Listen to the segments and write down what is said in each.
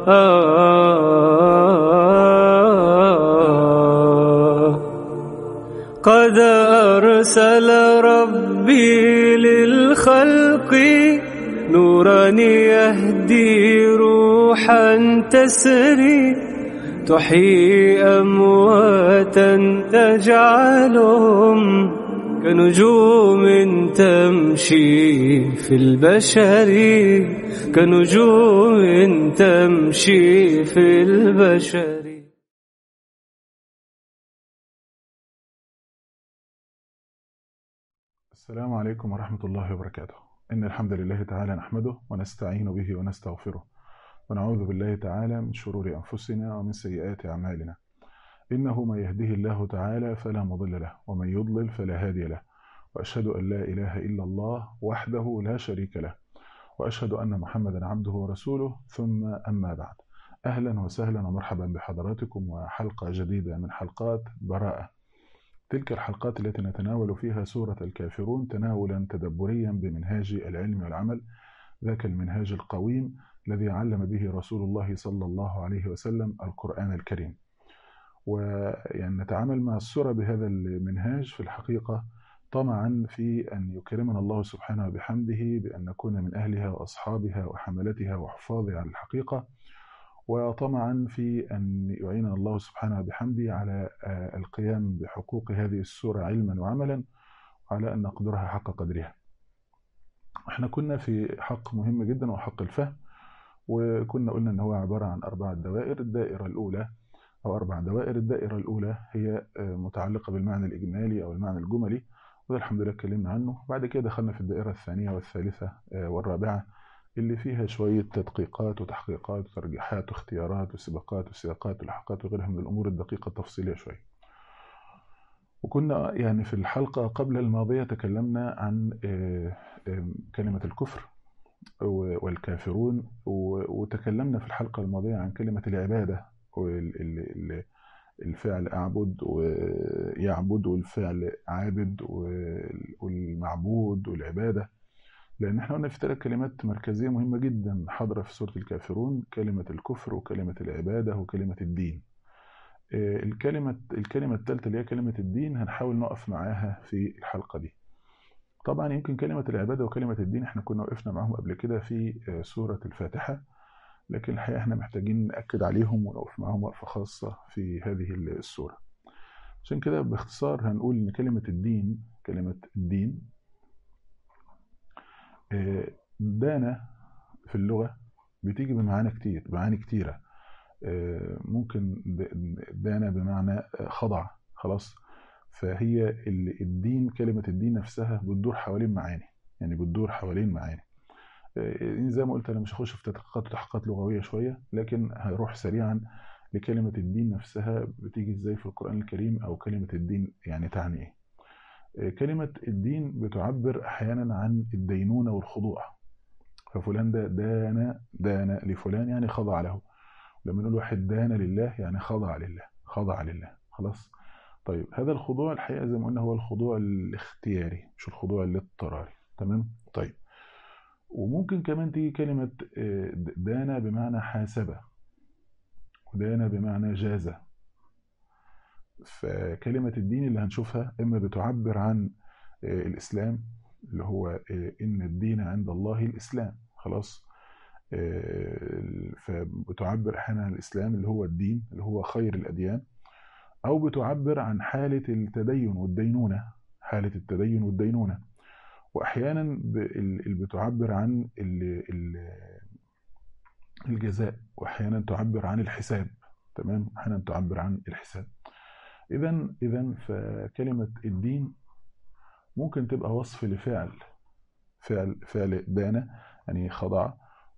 قد أرسل ربي للخلق نورا يهدي روحا تسري تحيي أمواتا تجعلهم كنجوم تمشي في البشر كنجوم تمشي في البشر السلام عليكم ورحمة الله وبركاته إن الحمد لله تعالى نحمده ونستعين به ونستغفره ونعوذ بالله تعالى من شرور أنفسنا ومن سيئات أعمالنا إنه من يهده الله تعالى فلا مضل له ومن يضلل فلا هادي له وأشهد أن لا إله إلا الله وحده لا شريك له وأشهد أن محمدا عبده ورسوله ثم أما بعد أهلا وسهلا ومرحبا بحضراتكم وحلقة جديدة من حلقات براءة تلك الحلقات التي نتناول فيها سورة الكافرون تناولا تدبريا بمنهاج العلم والعمل ذاك المنهاج القويم الذي علم به رسول الله صلى الله عليه وسلم القرآن الكريم ويعني نتعامل مع السورة بهذا المنهاج في الحقيقة طمعا في أن يكرمنا الله سبحانه وبحمده بأن نكون من أهلها وأصحابها وحملتها وحفاظها على الحقيقة وطمعا في أن يعيننا الله سبحانه وبحمده على القيام بحقوق هذه السورة علما وعملا وعلى أن نقدرها حق قدرها احنا كنا في حق مهم جدا وحق الفهم وكنا قلنا ان هو عبارة عن أربع دوائر الدائرة الأولى أو أربع دوائر الدائرة الأولى هي متعلقة بالمعنى الإجمالي أو المعنى الجملي وده الحمد لله اتكلمنا عنه بعد كده دخلنا في الدائرة الثانية والثالثة والرابعة اللي فيها شوية تدقيقات وتحقيقات وترجيحات واختيارات وسباقات وسياقات ولحقات وغيرها من الأمور الدقيقة التفصيلية شوية وكنا يعني في الحلقة قبل الماضية تكلمنا عن كلمة الكفر والكافرون وتكلمنا في الحلقة الماضية عن كلمة العبادة الفعل أعبد ويعبد والفعل عابد والمعبود والعبادة لأن احنا قلنا في ثلاث كلمات مركزية مهمة جدا حاضرة في سورة الكافرون كلمة الكفر وكلمة العبادة وكلمة الدين الكلمة الكلمة الثالثة اللي هي كلمة الدين هنحاول نقف معاها في الحلقة دي طبعا يمكن كلمة العبادة وكلمة الدين احنا كنا وقفنا معاهم قبل كده في سورة الفاتحة لكن الحقيقة احنا محتاجين نأكد عليهم ونقف معاهم وقفة خاصة في هذه السورة عشان كده باختصار هنقول ان كلمة الدين كلمة الدين دانا في اللغة بتيجي بمعاني كتير معاني كتيرة ممكن دانا بمعنى خضع خلاص فهي الدين كلمة الدين نفسها بتدور حوالين معاني يعني بتدور حوالين معاني زي ما قلت انا مش هخش في تدقيقات وتحقيقات لغويه شويه لكن هروح سريعا لكلمه الدين نفسها بتيجي ازاي في القران الكريم او كلمه الدين يعني تعني ايه كلمه الدين بتعبر احيانا عن الدينونه والخضوع ففلان ده دان دان لفلان يعني خضع له لما نقول واحد دان لله يعني خضع لله خضع لله خلاص طيب هذا الخضوع الحقيقه زي ما قلنا هو الخضوع الاختياري مش الخضوع الاضطراري تمام طيب وممكن كمان تيجي كلمة دانا بمعنى حاسبة ودانا بمعنى جازة فكلمة الدين اللي هنشوفها إما بتعبر عن الإسلام اللي هو إن الدين عند الله الإسلام خلاص فبتعبر أحيانا عن الإسلام اللي هو الدين اللي هو خير الأديان أو بتعبر عن حالة التدين والدينونة حالة التدين والدينونة واحيانا اللي بتعبر عن الجزاء واحيانا تعبر عن الحساب تمام احيانا تعبر عن الحساب اذا اذا فكلمه الدين ممكن تبقى وصف لفعل فعل فعل دان يعني خضع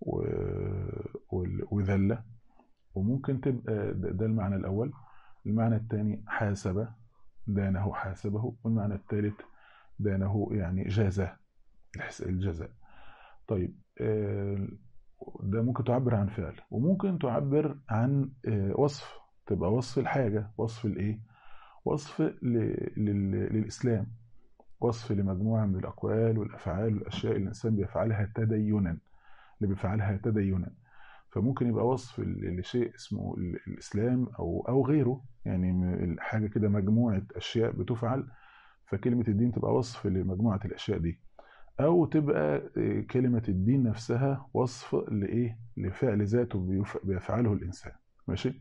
وذل وممكن تبقى ده المعنى الاول المعنى الثاني حاسب دانه حاسبه والمعنى الثالث دانه يعني جازة الجزاء طيب ده ممكن تعبر عن فعل وممكن تعبر عن وصف تبقى وصف الحاجة وصف الايه وصف للإسلام وصف لمجموعة من الأقوال والأفعال والأشياء اللي الإنسان بيفعلها تدينا اللي بيفعلها تدينا فممكن يبقى وصف ل- لشيء اسمه ال- الاسلام او او غيره يعني م- حاجه كده مجموعه اشياء بتفعل فكلمه الدين تبقى وصف لمجموعه الاشياء دي او تبقى آه، كلمه الدين نفسها وصف لايه لفعل ذاته بيف- بيفعله الانسان ماشي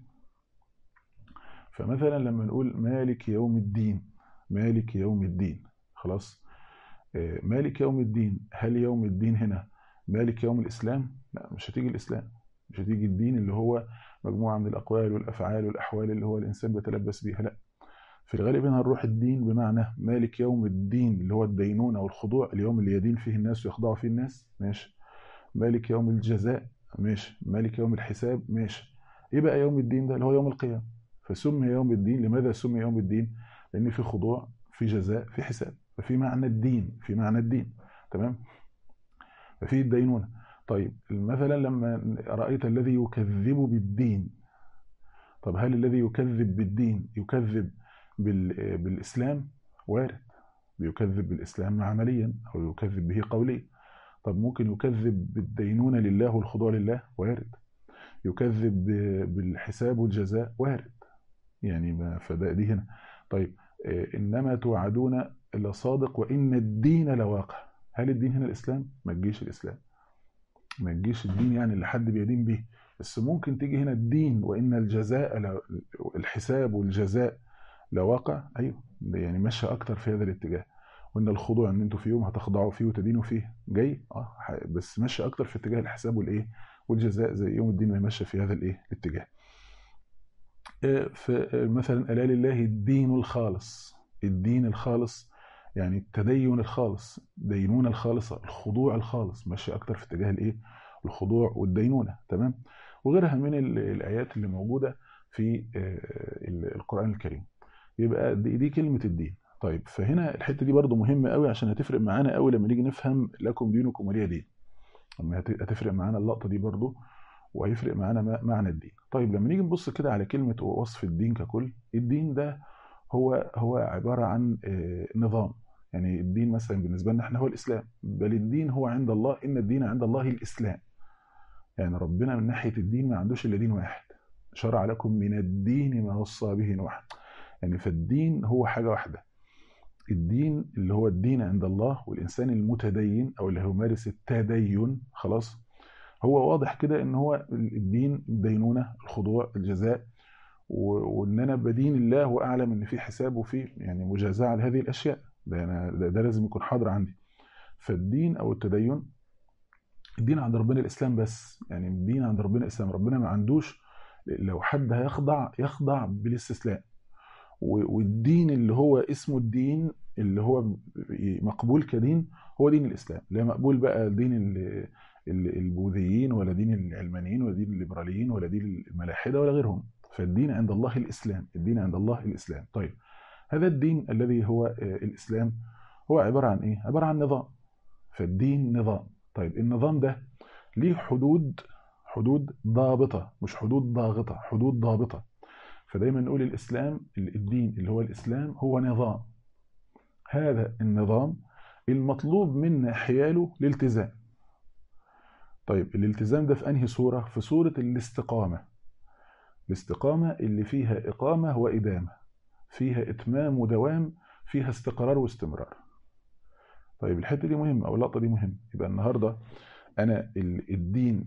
فمثلا لما نقول مالك يوم الدين مالك يوم الدين خلاص آه، مالك يوم الدين هل يوم الدين هنا مالك يوم الإسلام لا مش هتيجي الإسلام مش هتيجي الدين اللي هو مجموعة من الأقوال والأفعال والأحوال اللي هو الإنسان بيتلبس بيها لا في الغالب هنا نروح الدين بمعنى مالك يوم الدين اللي هو الدينونة والخضوع اليوم اللي يدين فيه الناس ويخضعوا فيه الناس ماشي مالك يوم الجزاء ماشي مالك يوم الحساب ماشي ايه بقى يوم الدين ده اللي هو يوم القيامة فسمي يوم الدين لماذا سمي يوم الدين لأن في خضوع في جزاء في حساب ففي معنى الدين في معنى الدين تمام ففي الدينونة طيب مثلا لما رأيت الذي يكذب بالدين طب هل الذي يكذب بالدين يكذب بال- بالإسلام وارد بيكذب بالإسلام عمليا أو يكذب به قوليا طب ممكن يكذب بالدينونة لله والخضوع لله وارد يكذب ب- بالحساب والجزاء وارد يعني ما فده دي هنا طيب آه، إنما توعدون لصادق وإن الدين لواقع هل الدين هنا الإسلام؟ ما تجيش الإسلام ما تجيش الدين يعني اللي حد بيدين به بس ممكن تيجي هنا الدين وإن الجزاء ل- الحساب والجزاء لواقع أيوه ده يعني ماشي أكتر في هذا الاتجاه وإن الخضوع إن أنتوا في يوم هتخضعوا فيه وتدينوا فيه جاي اه ح- بس ماشي أكتر في اتجاه الحساب والإيه والجزاء زي يوم الدين ما ماشي في هذا الإيه الاتجاه آه، فمثلا ألا لله الدين الخالص الدين الخالص يعني التدين الخالص دينونة الخالصة الخضوع الخالص ماشي أكتر في اتجاه الإيه الخضوع والدينونة تمام وغيرها من ال- الآيات اللي موجودة في آه، ال- القرآن الكريم يبقى دي, دي كلمة الدين طيب فهنا الحتة دي برضو مهمة قوي عشان هتفرق معانا قوي لما نيجي نفهم لكم دينكم ولي دين لما هت- هتفرق معانا اللقطة دي برضو وهيفرق معانا ما- معنى الدين طيب لما نيجي نبص كده على كلمة وصف الدين ككل الدين ده هو هو عبارة عن آه، نظام يعني الدين مثلا بالنسبة لنا احنا هو الإسلام بل الدين هو عند الله إن الدين عند الله الإسلام يعني ربنا من ناحية الدين ما عندوش إلا دين واحد شرع لكم من الدين ما وصى به نوح يعني فالدين هو حاجة واحدة الدين اللي هو الدين عند الله والإنسان المتدين أو اللي هو مارس التدين خلاص هو واضح كده ان هو الدين الدينونه الخضوع الجزاء و- وان انا بدين الله واعلم ان في حساب وفي يعني مجازاه على هذه الاشياء ده انا ده, ده لازم يكون حاضر عندي فالدين او التدين الدين عند ربنا الاسلام بس يعني الدين عند ربنا الاسلام ربنا ما عندوش لو حد هيخضع يخضع بالاستسلام و- والدين اللي هو اسمه الدين اللي هو مقبول كدين هو دين الاسلام لا مقبول بقى دين ال- ال- البوذيين ولا دين العلمانيين ولا دين الليبراليين ولا دين الملاحده ولا غيرهم فالدين عند الله الاسلام الدين عند الله الاسلام طيب هذا الدين الذي هو آه، الاسلام هو عباره عن ايه عباره عن نظام فالدين نظام طيب النظام ده ليه حدود حدود ضابطه مش حدود ضاغطه حدود ضابطه فدايما نقول الاسلام الدين اللي هو الاسلام هو نظام هذا النظام المطلوب منا حياله الالتزام طيب الالتزام ده في انهي صوره في صوره الاستقامه الاستقامه اللي فيها اقامه وادامه فيها اتمام ودوام فيها استقرار واستمرار طيب الحته دي مهمه او اللقطه دي مهمه يبقى النهارده انا ال- الدين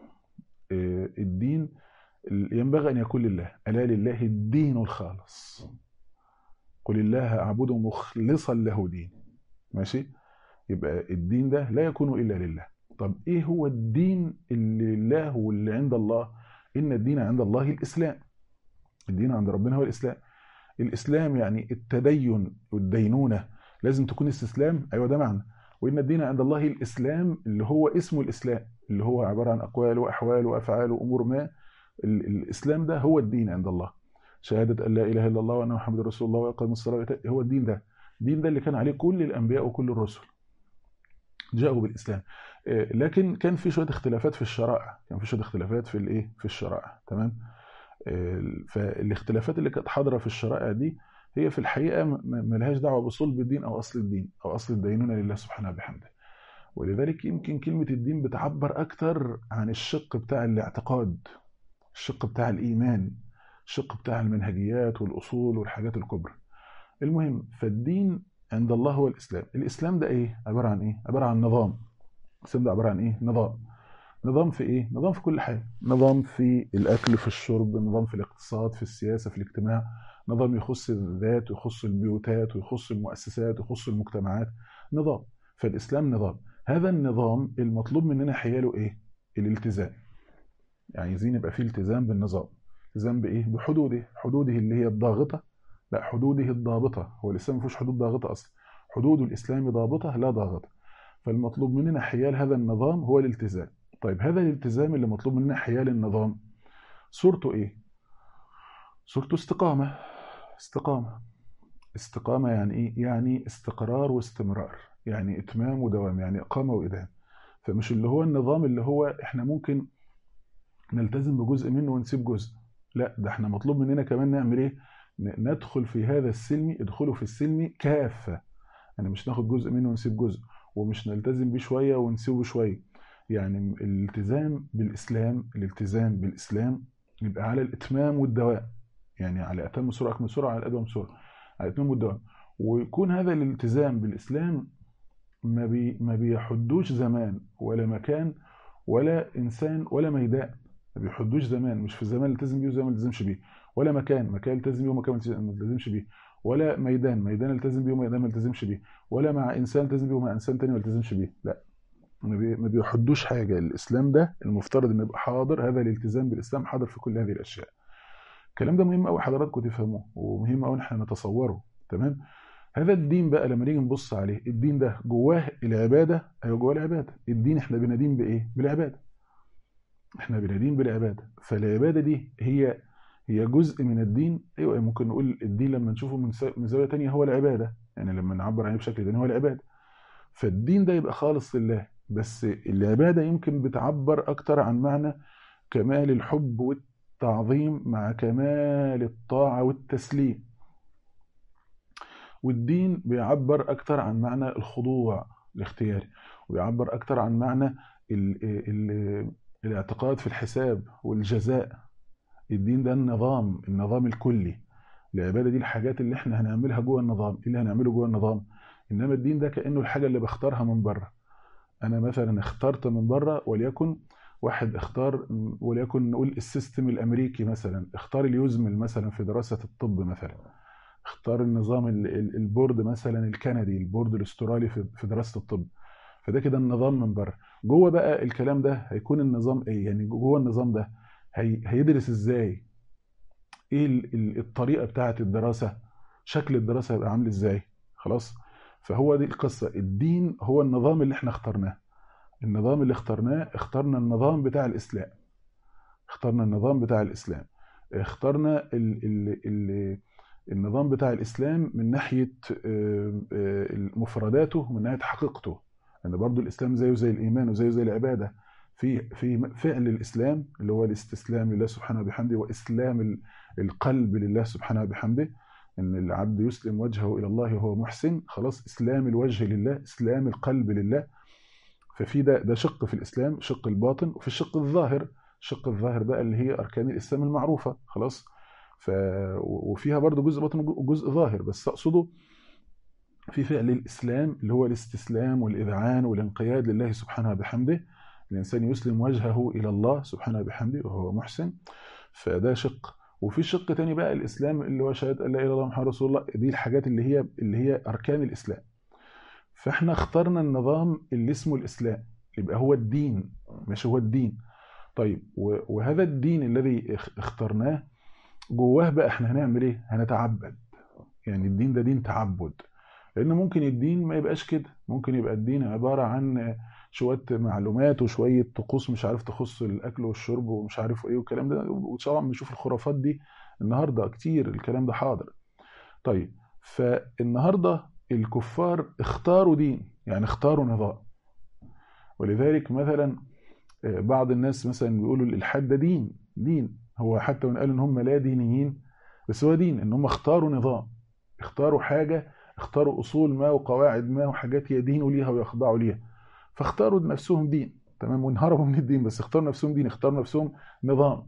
آه، الدين ينبغي ان يكون لله الا لله الدين الخالص قل الله اعبد مخلصا له دين ماشي يبقى الدين ده لا يكون الا لله طب ايه هو الدين اللي لله واللي عند الله ان الدين عند الله الاسلام الدين عند ربنا هو الاسلام الاسلام يعني التدين والدينونه لازم تكون استسلام ايوه ده معنى وان الدين عند الله الاسلام اللي هو اسمه الاسلام اللي هو عباره عن اقوال واحوال وافعال وامور ما ال- الاسلام ده هو الدين عند الله شهاده ان لا اله الا الله وان محمد رسول الله واقام الصلاه وإيتاء- هو الدين ده الدين ده اللي كان عليه كل الانبياء وكل الرسل جاءوا بالاسلام آه، لكن كان في شويه اختلافات في الشرائع كان في شويه اختلافات في الايه في الشرائع تمام آه، فالاختلافات اللي كانت حاضره في الشرائع دي هي في الحقيقه م- م- ملهاش دعوه بصلب الدين او اصل الدين او اصل الدينونه لله سبحانه وبحمده ولذلك يمكن كلمة الدين بتعبر أكتر عن الشق بتاع الاعتقاد الشق بتاع الإيمان الشق بتاع المنهجيات والأصول والحاجات الكبرى المهم فالدين عند الله هو الإسلام الإسلام ده إيه؟ عبارة عن إيه؟ عبارة عن نظام الإسلام ده عبارة عن إيه؟ نظام نظام في إيه؟ نظام في كل حاجة نظام في الأكل في الشرب نظام في الاقتصاد في السياسة في الاجتماع نظام يخص الذات ويخص البيوتات ويخص المؤسسات ويخص المجتمعات نظام فالإسلام نظام هذا النظام المطلوب مننا حياله إيه؟ الالتزام يعني عايزين يبقى فيه التزام بالنظام التزام بإيه؟ بحدوده حدوده اللي هي الضاغطة لا حدوده الضابطة هو الإسلام ما فيهوش حدود ضاغطة أصلا حدود الإسلام ضابطة لا ضاغطة فالمطلوب مننا حيال هذا النظام هو الالتزام طيب هذا الالتزام اللي مطلوب مننا حيال النظام صورته إيه؟ صورته استقامة استقامة استقامة يعني إيه؟ يعني استقرار واستمرار يعني إتمام ودوام يعني إقامة وإدام فمش اللي هو النظام اللي هو إحنا ممكن نلتزم بجزء منه ونسيب جزء لا ده احنا مطلوب مننا كمان نعمل ايه ندخل في هذا السلم ادخلوا في السلم كافة يعني مش ناخد جزء منه ونسيب جزء ومش نلتزم بيه شوية ونسيبه شوية يعني الالتزام بالإسلام الالتزام بالإسلام يبقى على الإتمام والدوام يعني على أتم سرعة أكمل سرعة على أدوم سرعة على الإتمام والدوام ويكون هذا الالتزام بالإسلام ما, بي ما بيحدوش زمان ولا مكان ولا إنسان ولا ميدان ما بيحدوش زمان مش في زمان التزم بيه وزمان ما التزمش بيه ولا مكان مكان التزم بيه ومكان ما التزمش بيه ولا ميدان ميدان التزم بيه وميدان ما التزمش بيه ولا مع انسان التزم بيه ومع انسان تاني ما التزمش بيه لا ما بيحدوش حاجه الاسلام ده المفترض انه يبقى حاضر هذا الالتزام بالاسلام حاضر في كل هذه الاشياء الكلام ده مهم قوي حضراتكم تفهموه ومهم قوي ان احنا نتصوره تمام هذا الدين بقى لما نيجي نبص عليه الدين ده جواه العباده ايوه جواه العباده الدين احنا بندين بايه بالعباده احنا بندين بالعباده فالعباده دي هي هي جزء من الدين ايوه ممكن نقول الدين لما نشوفه من زاويه ثانيه هو العباده يعني لما نعبر عنه بشكل ثاني هو العباده فالدين ده يبقى خالص لله بس العباده يمكن بتعبر اكتر عن معنى كمال الحب والتعظيم مع كمال الطاعه والتسليم والدين بيعبر اكتر عن معنى الخضوع الاختياري ويعبر اكتر عن معنى ال ال الاعتقاد في الحساب والجزاء الدين ده النظام النظام الكلي العباده دي الحاجات اللي احنا هنعملها جوه النظام اللي هنعمله جوه النظام انما الدين ده كانه الحاجه اللي بختارها من بره انا مثلا اخترت من بره وليكن واحد اختار وليكن نقول السيستم الامريكي مثلا اختار اليوزمل مثلا في دراسه الطب مثلا اختار النظام البورد مثلا الكندي البورد الاسترالي في دراسه الطب فده كده النظام من بره جوه بقى الكلام ده هيكون النظام ايه يعني جوه النظام ده هي هيدرس ازاي ايه الطريقه بتاعه الدراسه شكل الدراسه هيبقى عامل ازاي خلاص فهو دي القصه الدين هو النظام اللي احنا اخترناه النظام اللي اخترناه اخترنا النظام بتاع الاسلام اخترنا النظام بتاع الاسلام اخترنا ال ال ال النظام بتاع الاسلام من ناحيه مفرداته ومن ناحيه حقيقته ان يعني برضو الاسلام زيه زي الايمان وزيه زي العباده في في فعل الاسلام اللي هو الاستسلام لله سبحانه وبحمده واسلام القلب لله سبحانه وبحمده ان العبد يسلم وجهه الى الله وهو محسن خلاص اسلام الوجه لله اسلام القلب لله ففي ده ده شق في الاسلام شق الباطن وفي الشق الظاهر الشق الظاهر بقى اللي هي اركان الاسلام المعروفه خلاص ف وفيها برضو جزء باطن وجزء ظاهر بس اقصده في فعل الاسلام اللي هو الاستسلام والاذعان والانقياد لله سبحانه وبحمده الإنسان يسلم وجهه إلى الله سبحانه وبحمده وهو محسن فده شق وفي شق تاني بقى الإسلام اللي هو شهادة أن لا إله إلا الله محمد رسول الله دي الحاجات اللي هي اللي هي أركان الإسلام فإحنا اخترنا النظام اللي اسمه الإسلام يبقى هو الدين مش هو الدين طيب وهذا الدين الذي اخترناه جواه بقى احنا هنعمل ايه هنتعبد يعني الدين ده دين تعبد لان ممكن الدين ما يبقاش كده ممكن يبقى الدين عباره عن شويه معلومات وشويه طقوس مش عارف تخص الاكل والشرب ومش عارف ايه والكلام ده وطبعا بنشوف الخرافات دي النهارده كتير الكلام ده حاضر طيب فالنهارده الكفار اختاروا دين يعني اختاروا نظام ولذلك مثلا بعض الناس مثلا بيقولوا الالحاد ده دين دين هو حتى وان قالوا ان هم لا دينيين بس هو دين ان هم اختاروا نظام اختاروا حاجه اختاروا اصول ما وقواعد ما وحاجات يدينوا ليها ويخضعوا ليها فاختاروا لنفسهم دين تمام وانهربوا من الدين بس اختاروا نفسهم دين اختاروا نفسهم نظام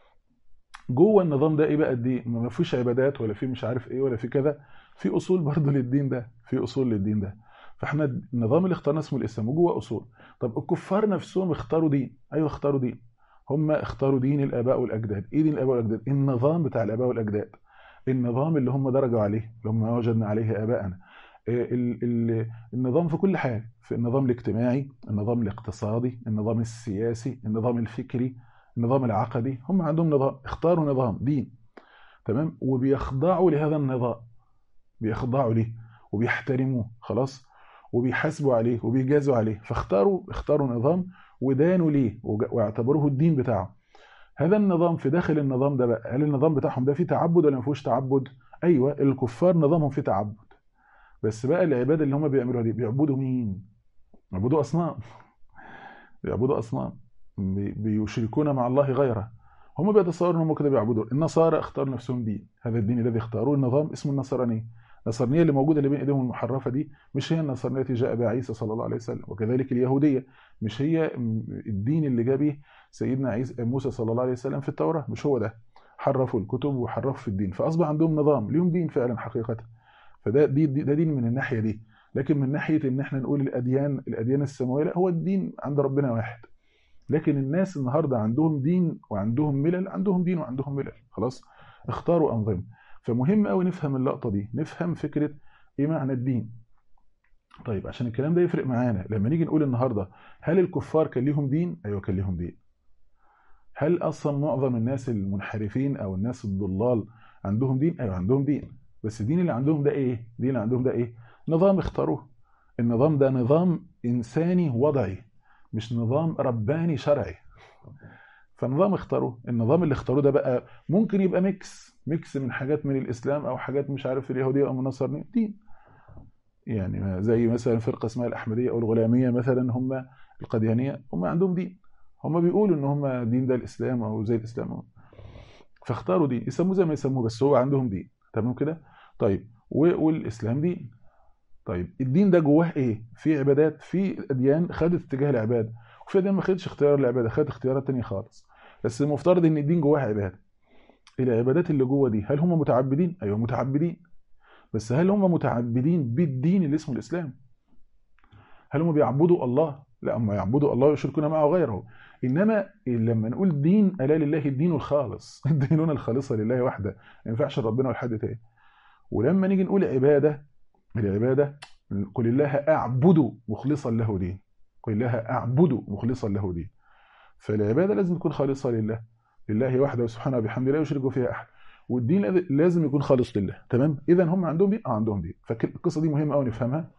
جوه النظام ده ايه بقى الدين ما فيش عبادات ولا في مش عارف ايه ولا في كذا في اصول برضه للدين ده في اصول للدين ده فاحنا النظام اللي اخترناه اسمه الاسلام وجوه اصول طب الكفار نفسهم اختاروا دين ايوه اختاروا دين هم اختاروا دين الاباء والاجداد ايه دين الاباء والاجداد النظام بتاع الاباء والاجداد النظام اللي هم درجوا عليه اللي هم وجدنا عليه اباءنا ال- ال- النظام في كل حاجه في النظام الاجتماعي النظام الاقتصادي النظام السياسي النظام الفكري النظام العقدي هم عندهم نظام اختاروا نظام دين تمام وبيخضعوا لهذا النظام بيخضعوا ليه وبيحترموه خلاص وبيحاسبوا عليه وبيجازوا عليه فاختاروا اختاروا نظام ودانوا ليه وج- واعتبروه الدين بتاعه هذا النظام في داخل النظام ده بقى هل النظام بتاعهم ده فيه تعبد ولا ما فيهوش تعبد ايوه الكفار نظامهم فيه تعبد بس بقى العباده اللي هم بيعملوها دي بيعبدوا مين بيعبدوا اصنام بيعبدوا اصنام بي- بيشركون مع الله غيره هم بيتصوروا انهم كده بيعبدوا النصارى اختاروا نفسهم دين هذا الدين الذي اختاروه النظام اسمه النصرانيه النصرانيه اللي موجوده اللي بين ايديهم المحرفه دي مش هي النصرانيه التي جاء بها عيسى صلى الله عليه وسلم وكذلك اليهوديه مش هي الدين اللي جاء به سيدنا عيسى موسى صلى الله عليه وسلم في التوراه مش هو ده حرفوا الكتب وحرفوا في الدين فاصبح عندهم نظام ليهم دين فعلا حقيقه فده دي دي- ده دين من الناحيه دي لكن من ناحيه ان احنا نقول الاديان الاديان السماويه لا هو الدين عند ربنا واحد لكن الناس النهارده عندهم دين وعندهم ملل عندهم دين وعندهم ملل خلاص اختاروا انظمه فمهم قوي نفهم اللقطه دي نفهم فكره ايه معنى الدين طيب عشان الكلام ده يفرق معانا لما نيجي نقول النهارده هل الكفار كان ليهم دين ايوه كان ليهم دين هل اصلا معظم الناس المنحرفين او الناس الضلال عندهم دين ايوه عندهم دين بس الدين اللي عندهم ده ايه الدين اللي عندهم ده ايه نظام اختاروه النظام ده نظام انساني وضعي مش نظام رباني شرعي فنظام اختاروه النظام اللي اختاروه ده بقى ممكن يبقى ميكس ميكس من حاجات من الاسلام او حاجات مش عارف اليهوديه او من النصرانيه دين يعني زي مثلا فرقه اسمها الاحمديه او الغلاميه مثلا هم القديانيه هم عندهم دين هم بيقولوا ان هم دين ده الاسلام او زي الاسلام فاختاروا دين يسموه زي ما يسموه بس هو عندهم دين تمام كده طيب و- والاسلام دين طيب الدين ده جواه ايه في عبادات في اديان خدت اتجاه العباده وفي اديان ما خدتش اختيار العباده خدت اختيارات تانية خالص بس المفترض ان الدين جواه عباده العبادات اللي جوه دي هل هم متعبدين ايوه متعبدين بس هل هم متعبدين بالدين اللي اسمه الاسلام هل هم بيعبدوا الله لا هم يعبدوا الله ويشركون معه غيره انما لما نقول دين الا لله الدين الخالص الدينونه الخالصه لله وحده ما ينفعش ربنا ولا حد تاني ولما نيجي نقول عباده العباده قل الله اعبد مخلصا له دين قل الله اعبد مخلصا له دين فالعباده لازم تكون خالصه لله لله وحده سبحانه وبحمده لا يشرك فيها احد والدين لازم يكون خالص لله تمام اذا هم عندهم دين اه عندهم دين فالقصه دي مهمه قوي نفهمها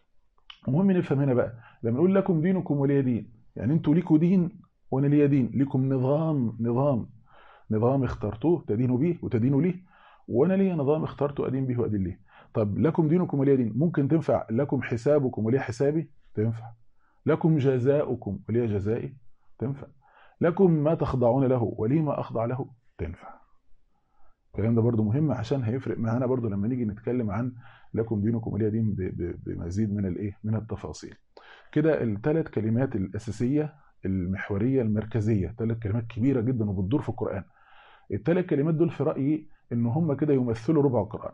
مهم نفهم هنا بقى لما نقول لكم دينكم ولي دين يعني انتوا ليكوا دين وانا ليا دين ليكم نظام نظام نظام اخترتوه تدينوا به وتدينوا ليه وانا ليا نظام اخترته ادين به وادين ليه طب لكم دينكم ولي دين ممكن تنفع لكم حسابكم ولي حسابي تنفع لكم جزاؤكم ولي جزائي تنفع لكم ما تخضعون له ولي ما اخضع له تنفع الكلام ده برضو مهم عشان هيفرق معانا برضو لما نيجي نتكلم عن لكم دينكم ولي دين ب- ب- بمزيد من الايه من التفاصيل كده الثلاث كلمات الاساسيه المحوريه المركزيه ثلاث كلمات كبيره جدا وبتدور في القران الثلاث كلمات دول في رايي ان هم كده يمثلوا ربع القران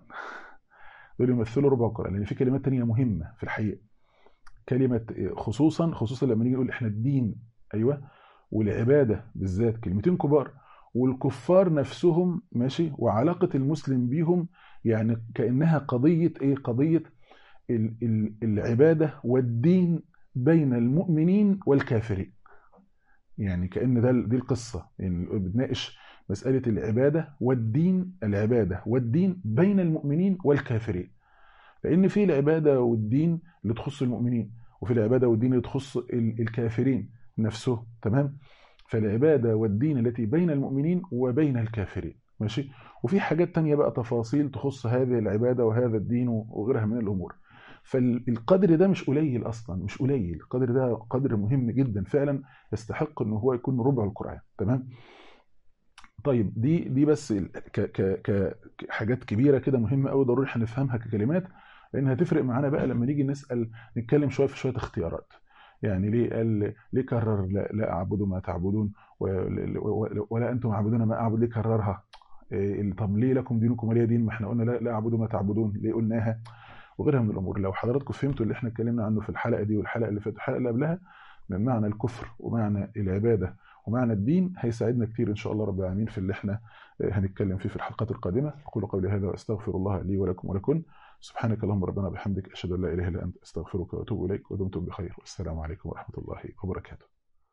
دول يمثلوا ربع القران لان في كلمات تانية مهمه في الحقيقه كلمه خصوصا خصوصا لما نيجي نقول احنا الدين ايوه والعباده بالذات كلمتين كبار والكفار نفسهم ماشي وعلاقه المسلم بيهم يعني كانها قضيه ايه قضيه ال- ال- العباده والدين بين المؤمنين والكافرين يعني كأن ده دي القصة يعني بتناقش مسألة العبادة والدين العبادة والدين بين المؤمنين والكافرين لأن في العبادة والدين اللي تخص المؤمنين وفي العبادة والدين اللي تخص ال- الكافرين نفسه تمام فالعبادة والدين التي بين المؤمنين وبين الكافرين ماشي وفي حاجات تانية بقى تفاصيل تخص هذه العبادة وهذا الدين وغيرها من الأمور فالقدر ده مش قليل اصلا مش قليل القدر ده قدر مهم جدا فعلا يستحق ان هو يكون ربع القران تمام طيب دي دي بس ال- ك ك ك كحاجات كبيره كده مهمه قوي ضروري احنا نفهمها ككلمات لان هتفرق معانا بقى لما نيجي نسال نتكلم شويه في شويه اختيارات يعني ليه قال ليه كرر لا, لا اعبد ما تعبدون ولا انتم عابدون ما اعبد ليه كررها طب ليه لكم دينكم ولي دين ما احنا قلنا لا, لا اعبدوا ما تعبدون ليه قلناها وغيرها من الامور لو حضراتكم فهمتوا اللي احنا اتكلمنا عنه في الحلقه دي والحلقه اللي فاتت والحلقه اللي قبلها من معنى الكفر ومعنى العباده ومعنى الدين هيساعدنا كتير ان شاء الله رب العالمين في اللي احنا هنتكلم فيه في الحلقات القادمه اقول قولي هذا واستغفر الله لي ولكم ولكن سبحانك اللهم ربنا بحمدك اشهد ان لا اله الا انت استغفرك واتوب اليك ودمتم بخير والسلام عليكم ورحمه الله وبركاته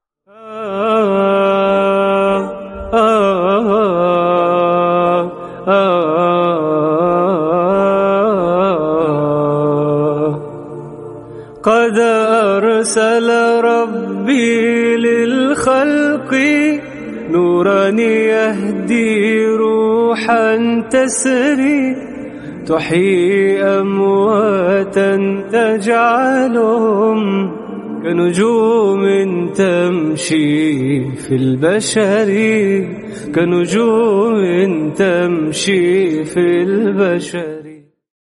قد أرسل ربي للخلق نورا يهدي روحا تسري تحيي أمواتا تجعلهم كنجوم تمشي في البشر كنجوم تمشي في البشر